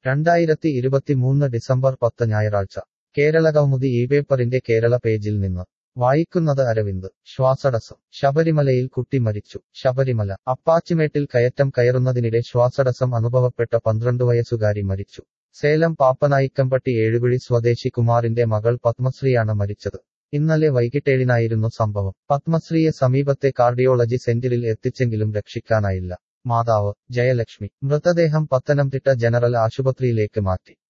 രണ്ടായിരത്തി ഇരുപത്തിമൂന്ന് ഡിസംബർ പത്ത് ഞായറാഴ്ച കേരളകൗമുദി ഈ പേപ്പറിന്റെ കേരള പേജിൽ നിന്ന് വായിക്കുന്നത് അരവിന്ദ് ശ്വാസടസം ശബരിമലയിൽ കുട്ടി മരിച്ചു ശബരിമല അപ്പാച്ചിമേട്ടിൽ കയറ്റം കയറുന്നതിനിടെ ശ്വാസടസം അനുഭവപ്പെട്ട പന്ത്രണ്ട് വയസ്സുകാരി മരിച്ചു സേലം പാപ്പനായിക്കമ്പട്ടി ഏഴുകുഴി സ്വദേശി കുമാറിന്റെ മകൾ പത്മശ്രീയാണ് മരിച്ചത് ഇന്നലെ വൈകിട്ടേഴിനായിരുന്നു സംഭവം പത്മശ്രീയെ സമീപത്തെ കാർഡിയോളജി സെന്ററിൽ എത്തിച്ചെങ്കിലും രക്ഷിക്കാനായില്ല മാതാവ് ജയലക്ഷ്മി മൃതദേഹം പത്തനംതിട്ട ജനറൽ ആശുപത്രിയിലേക്ക് മാറ്റി